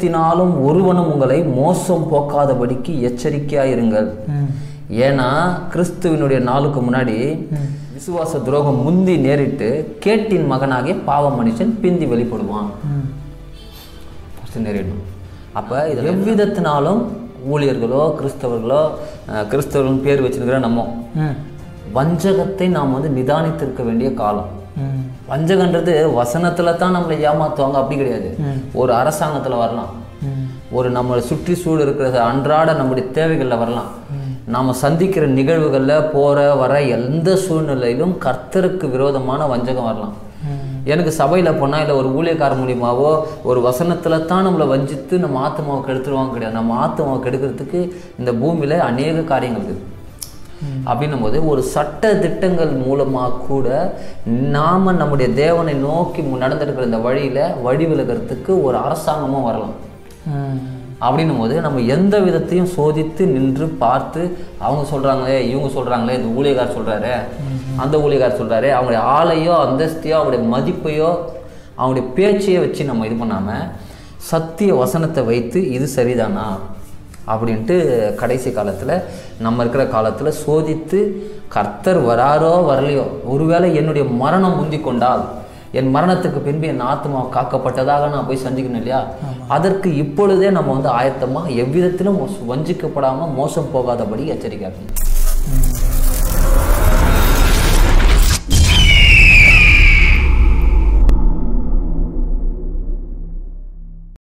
எவ்விதத்தினாலும் ஒருவனும் உங்களை மோசம் போக்காதபடிக்கு எச்சரிக்கையாயிருங்கள் ஏன்னா கிறிஸ்துவினுடைய நாளுக்கு முன்னாடி விசுவாச துரோகம் முந்தி நேரிட்டு கேட்டின் மகனாகிய பாவ மனுஷன் பிந்தி வெளிப்படுவான் ஃபஸ்ட்டு நேரிடணும் அப்போ இது எவ்விதத்தினாலும் ஊழியர்களோ கிறிஸ்தவர்களோ அஹ், கிறிஸ்தவர்கள் பேர் வச்சிருக்கிற நம்ம ம் வஞ்சகத்தை நாம் வந்து நிதானித்திருக்க வேண்டிய காலம் ம் வஞ்சகன்றது வசனத்துல தான் நம்மளை ஏமாத்துவாங்க அப்படி கிடையாது ஒரு அரசாங்கத்துல வரலாம் ம் ஒரு நம்மளை சுற்றி சூழ இருக்கிற அன்றாட நம்முடைய தேவைகளில் வரலாம் நாம் சந்திக்கிற நிகழ்வுகளில் போகிற வர எந்த சூழ்நிலையிலும் கர்த்தருக்கு விரோதமான வஞ்சகம் வரலாம் எனக்கு சபையில் போனால் இல்லை ஒரு ஊழியக்கார மூலியமாவோ ஒரு வசனத்தில் தான் நம்மளை வஞ்சித்து நம்ம ஆத்மாவை கெடுத்துருவாங்க கிடையாது நம்ம ஆத்மாவை கெடுக்கிறதுக்கு இந்த பூமியில் அநேக காரியங்கள் இருக்குது அப்படின்னும் போது ஒரு சட்ட திட்டங்கள் மூலமாக கூட நாம நம்முடைய தேவனை நோக்கி மு- நடந்திருக்கிற இந்த வழியில் வழி விலகிறதுக்கு ஒரு அரசாங்கமும் வரலாம் ம் அப்படின்னும் போது நம்ம எந்த விதத்தையும் சோதித்து நின்று பார்த்து அவங்க சொல்கிறாங்களே இவங்க சொல்கிறாங்களே இந்த ஊழியக்கார் சொல்கிறாரு அந்த ஊழியக்கார் சொல்கிறாரு அவங்களுடைய ஆளையோ அந்தஸ்தையோ அவங்களுடைய மதிப்பையோ அவங்களுடைய பேச்சையோ வச்சு நம்ம இது பண்ணாமல் சத்திய வசனத்தை வைத்து இது சரிதானா அப்படின்ட்டு கடைசி காலத்தில் நம்ம இருக்கிற காலத்தில் சோதித்து கர்த்தர் வராரோ வரலையோ ஒருவேளை என்னுடைய மரணம் முந்தி கொண்டால் என் மரணத்துக்கு பின்பு என் ஆத்மா காக்கப்பட்டதாக நான் போய் சந்திக்கணும் இல்லையா அதற்கு இப்பொழுதே நம்ம வந்து ஆயத்தமாக எவ்விதத்திலும் மோச- வஞ்சிக்கப்படாமல் மோசம் போகாதபடி எச்சரிக்கை இருக்கணும்